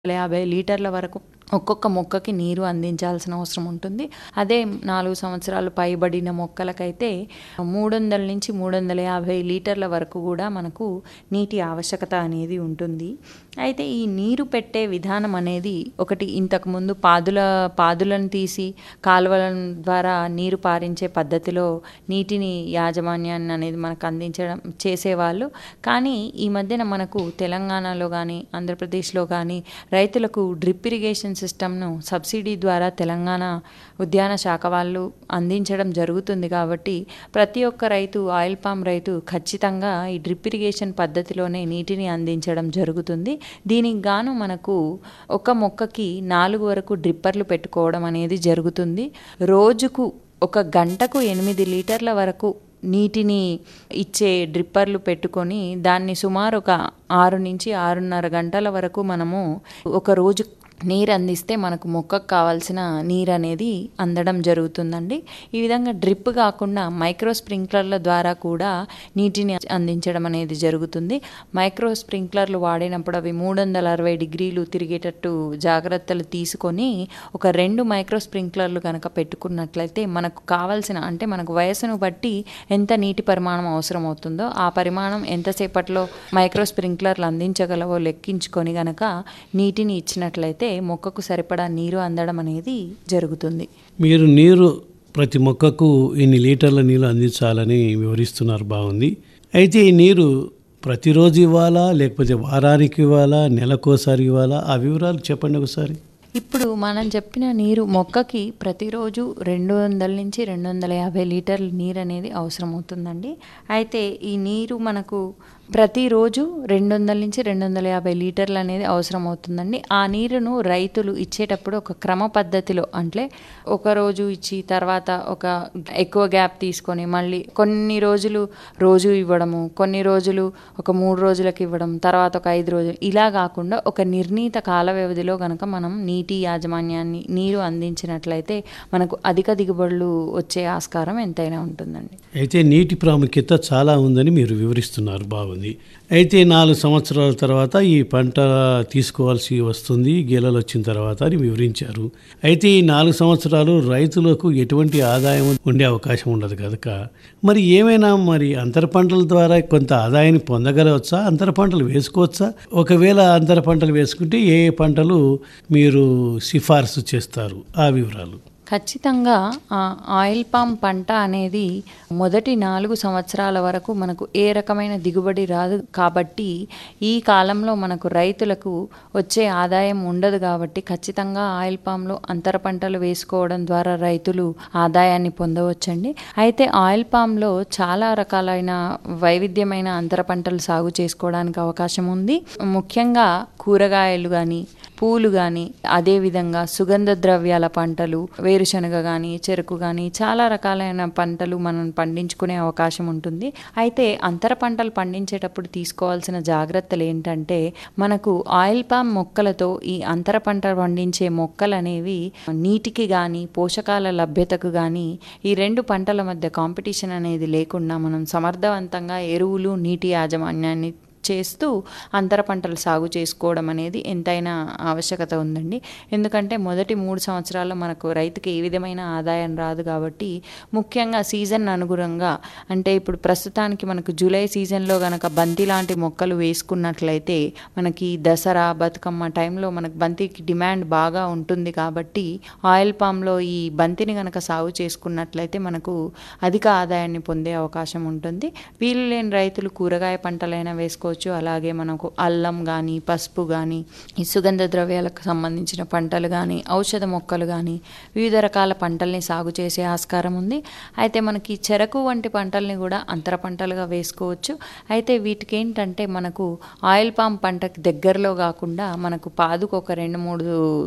యాభై లీటర్ల వరకు ఒక్కొక్క మొక్కకి నీరు అందించాల్సిన అవసరం ఉంటుంది అదే నాలుగు సంవత్సరాలు పైబడిన మొక్కలకైతే మూడు వందల నుంచి మూడు వందల యాభై లీటర్ల వరకు కూడా మనకు నీటి ఆవశ్యకత అనేది ఉంటుంది అయితే ఈ నీరు పెట్టే విధానం అనేది ఒకటి ఇంతకుముందు పాదుల పాదులను తీసి కాలువల ద్వారా నీరు పారించే పద్ధతిలో నీటిని యాజమాన్యాన్ని అనేది మనకు అందించడం చేసేవాళ్ళు కానీ ఈ మధ్యన మనకు తెలంగాణలో కానీ ఆంధ్రప్రదేశ్లో కానీ రైతులకు డ్రిప్ ఇరిగేషన్ సిస్టమ్ను సబ్సిడీ ద్వారా తెలంగాణ ఉద్యాన శాఖ వాళ్ళు అందించడం జరుగుతుంది కాబట్టి ప్రతి ఒక్క రైతు ఆయిల్ పామ్ రైతు ఖచ్చితంగా ఈ డ్రిప్ ఇరిగేషన్ పద్ధతిలోనే నీటిని అందించడం జరుగుతుంది దీనికి గాను మనకు ఒక మొక్కకి నాలుగు వరకు డ్రిప్పర్లు పెట్టుకోవడం అనేది జరుగుతుంది రోజుకు ఒక గంటకు ఎనిమిది లీటర్ల వరకు నీటిని ఇచ్చే డ్రిప్పర్లు పెట్టుకొని దాన్ని సుమారు ఒక ఆరు నుంచి ఆరున్నర గంటల వరకు మనము ఒక రోజు నీరు అందిస్తే మనకు మొక్కకు కావాల్సిన నీరు అనేది అందడం జరుగుతుందండి ఈ విధంగా డ్రిప్ కాకుండా మైక్రో స్ప్రింక్లర్ల ద్వారా కూడా నీటిని అందించడం అనేది జరుగుతుంది మైక్రో స్ప్రింక్లర్లు వాడినప్పుడు అవి మూడు వందల అరవై డిగ్రీలు తిరిగేటట్టు జాగ్రత్తలు తీసుకొని ఒక రెండు మైక్రో స్ప్రింక్లర్లు కనుక పెట్టుకున్నట్లయితే మనకు కావాల్సిన అంటే మనకు వయసును బట్టి ఎంత నీటి పరిమాణం అవసరం అవుతుందో ఆ పరిమాణం ఎంతసేపట్లో మైక్రో స్ప్రింక్లర్లు అందించగలవో లెక్కించుకొని గనక నీటిని ఇచ్చినట్లయితే మొక్కకు సరిపడా నీరు అందడం అనేది జరుగుతుంది మీరు నీరు ప్రతి మొక్కకు ఇన్ని లీటర్ల నీళ్ళు అందించాలని వివరిస్తున్నారు బాగుంది అయితే ఈ నీరు ప్రతిరోజు ఇవ్వాలా లేకపోతే వారానికి ఇవ్వాలా నెలకోసారి ఇవ్వాలా ఆ వివరాలు చెప్పండి ఒకసారి ఇప్పుడు మనం చెప్పిన నీరు మొక్కకి ప్రతిరోజు రెండు వందల నుంచి రెండు వందల యాభై లీటర్ల నీరు అనేది అవసరం అవుతుందండి అయితే ఈ నీరు మనకు ప్రతిరోజు రెండు వందల నుంచి రెండు వందల యాభై లీటర్లు అనేది అవసరం అవుతుందండి ఆ నీరును రైతులు ఇచ్చేటప్పుడు ఒక క్రమ పద్ధతిలో అంటే ఒక రోజు ఇచ్చి తర్వాత ఒక ఎక్కువ గ్యాప్ తీసుకొని మళ్ళీ కొన్ని రోజులు రోజు ఇవ్వడము కొన్ని రోజులు ఒక మూడు రోజులకు ఇవ్వడం తర్వాత ఒక ఐదు రోజులు ఇలా కాకుండా ఒక నిర్ణీత కాల వ్యవధిలో కనుక మనం నీటి యాజమాన్యాన్ని నీరు అందించినట్లయితే మనకు అధిక దిగుబడులు వచ్చే ఆస్కారం ఎంతైనా ఉంటుందండి అయితే నీటి ప్రాముఖ్యత చాలా ఉందని మీరు వివరిస్తున్నారు బాగుంది అయితే నాలుగు సంవత్సరాల తర్వాత ఈ పంట తీసుకోవాల్సి వస్తుంది గేలలు వచ్చిన తర్వాత అని వివరించారు అయితే ఈ నాలుగు సంవత్సరాలు రైతులకు ఎటువంటి ఆదాయం ఉండే అవకాశం ఉండదు కనుక మరి ఏమైనా మరి అంతర పంటల ద్వారా కొంత ఆదాయాన్ని పొందగలవచ్చా అంతర పంటలు వేసుకోవచ్చా ఒకవేళ అంతర పంటలు వేసుకుంటే ఏ ఏ పంటలు మీరు సిఫార్సు చేస్తారు ఆ వివరాలు ఖచ్చితంగా ఆ ఆయిల్ పామ్ పంట అనేది మొదటి నాలుగు సంవత్సరాల వరకు మనకు ఏ రకమైన దిగుబడి రాదు కాబట్టి ఈ కాలంలో మనకు రైతులకు వచ్చే ఆదాయం ఉండదు కాబట్టి ఖచ్చితంగా ఆయిల్ పామ్లో అంతర పంటలు వేసుకోవడం ద్వారా రైతులు ఆదాయాన్ని పొందవచ్చండి అయితే ఆయిల్ పామ్లో చాలా రకాలైన వైవిధ్యమైన అంతర పంటలు సాగు చేసుకోవడానికి అవకాశం ఉంది ముఖ్యంగా కూరగాయలు కానీ పూలు కానీ అదేవిధంగా సుగంధ ద్రవ్యాల పంటలు వేరుశనగ కానీ చెరుకు కానీ చాలా రకాలైన పంటలు మనం పండించుకునే అవకాశం ఉంటుంది అయితే అంతర పంటలు పండించేటప్పుడు తీసుకోవాల్సిన జాగ్రత్తలు ఏంటంటే మనకు ఆయిల్ పామ్ మొక్కలతో ఈ అంతర పంట పండించే మొక్కలు అనేవి నీటికి కానీ పోషకాల లభ్యతకు కానీ ఈ రెండు పంటల మధ్య కాంపిటీషన్ అనేది లేకుండా మనం సమర్థవంతంగా ఎరువులు నీటి యాజమాన్యాన్ని చేస్తూ అంతర పంటలు సాగు చేసుకోవడం అనేది ఎంతైనా ఆవశ్యకత ఉందండి ఎందుకంటే మొదటి మూడు సంవత్సరాల్లో మనకు రైతుకి ఏ విధమైన ఆదాయం రాదు కాబట్టి ముఖ్యంగా సీజన్ అనుగుణంగా అంటే ఇప్పుడు ప్రస్తుతానికి మనకు జూలై సీజన్లో గనక బంతి లాంటి మొక్కలు వేసుకున్నట్లయితే మనకి దసరా బతుకమ్మ టైంలో మనకు బంతికి డిమాండ్ బాగా ఉంటుంది కాబట్టి ఆయిల్ పామ్లో ఈ బంతిని గనక సాగు చేసుకున్నట్లయితే మనకు అధిక ఆదాయాన్ని పొందే అవకాశం ఉంటుంది వీలు లేని రైతులు కూరగాయ పంటలైనా వేసుకోవచ్చు అలాగే మనకు అల్లం కానీ పసుపు కానీ ఈ సుగంధ ద్రవ్యాలకు సంబంధించిన పంటలు కానీ ఔషధ మొక్కలు కానీ వివిధ రకాల పంటల్ని సాగు చేసే ఆస్కారం ఉంది అయితే మనకి చెరకు వంటి పంటల్ని కూడా అంతర పంటలుగా వేసుకోవచ్చు అయితే వీటికి ఏంటంటే మనకు ఆయిల్ పామ్ పంటకి దగ్గరలో కాకుండా మనకు పాదుకు ఒక రెండు మూడు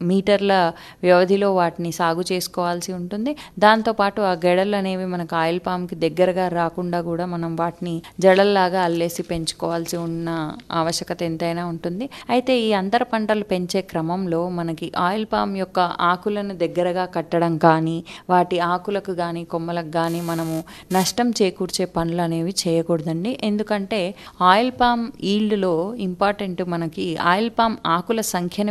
మీటర్ల వ్యవధిలో వాటిని సాగు చేసుకోవాల్సి ఉంటుంది దాంతోపాటు ఆ గెడలు అనేవి మనకు ఆయిల్ పామ్కి దగ్గరగా రాకుండా కూడా మనం వాటిని జడల్లాగా అల్లేసి పెంచుకోవాల్సి ఉన్న ఆవశ్యకత ఎంతైనా ఉంటుంది అయితే ఈ అంతర పంటలు పెంచే క్రమంలో మనకి ఆయిల్ పామ్ యొక్క ఆకులను దగ్గరగా కట్టడం కానీ వాటి ఆకులకు కానీ కొమ్మలకు కానీ మనము నష్టం చేకూర్చే పనులు అనేవి చేయకూడదండి ఎందుకంటే ఆయిల్ పామ్ ఈల్డ్లో ఇంపార్టెంట్ మనకి ఆయిల్ పామ్ ఆకుల సంఖ్యను